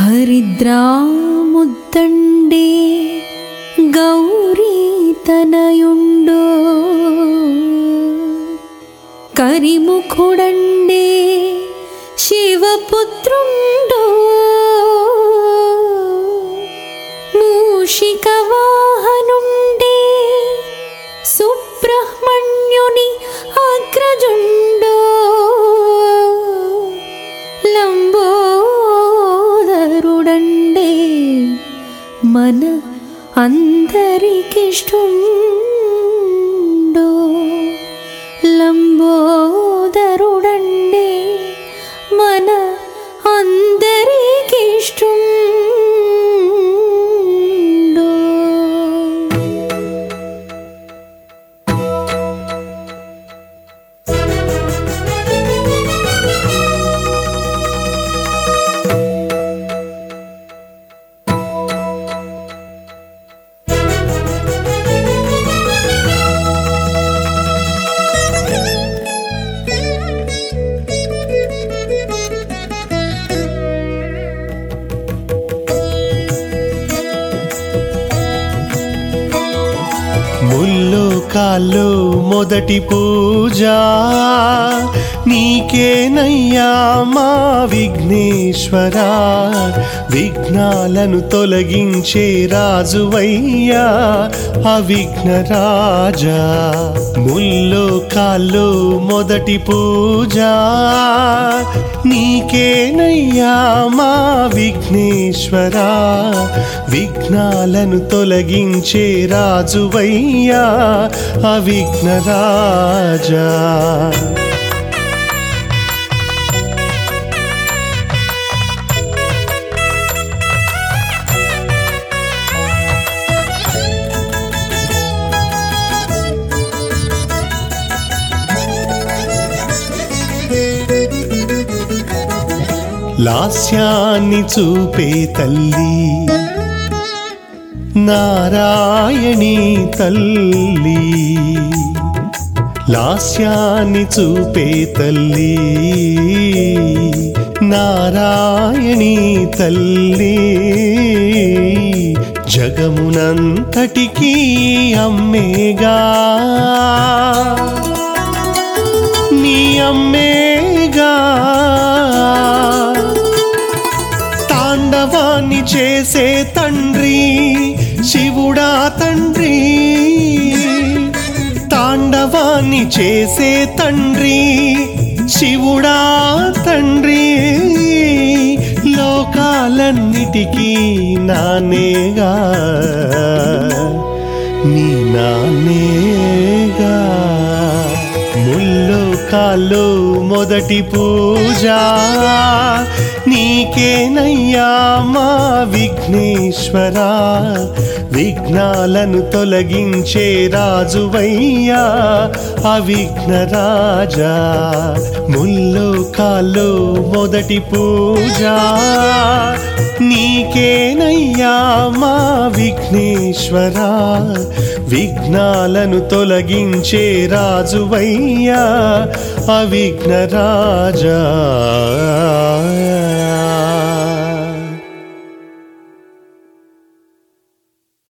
హరిద్రాముద్దండే గౌరీ తనయుండో కరిముఖుడండే శివపుత్రుండో మూషిక వాహనుండే సుబ్రహ్మణ్యుని అగ్రజుండో లంబోదరుడండే మన అందరికిష్టుండో లంబోదరుడండే మన అందరికిష్టుండో ముల్లోకాల్లో మొదటి పూజ నీకేనయ్యా మా విఘ్నేశ్వరా విఘ్నాలను తొలగించే రాజువయ్యా అవిఘ్న రాజా ముల్లోకాల్లో మొదటి పూజ నీకేనయ్యా మా విఘ్నేశ్వరా విఘ్నాలను తొలగించే రాజువయ్యా అవిఘ్న రాజా లాస్యాన్ని చూపే తల్లి నారాయణి తల్లి లాస్యాన్ని చూపే తల్లి నారాయణి తల్లి జగమునంతటికీ అమ్మేగా నీ అమ్మేగా తాండవాన్ని చేసే తండ్రి శివుడా తండ్రి తాండవాన్ని చేసే తండ్రి శివుడా తండ్రి లోకాలన్నిటికీ నానేగా నీ నానేగా ముల్లోకాల్లో మొదటి పూజ నీకేనయ్యా మా విఘ్నేశ్వరా విఘ్నాలను తొలగించే రాజువయ్యా అవిఘ్న రాజా ముల్లోకాల్లో మొదటి పూజ నీకేనయ్యా మా విఘ్నేశ్వరా విఘ్నాలను తొలగించే రాజువయ్యా అవిఘ్న రాజా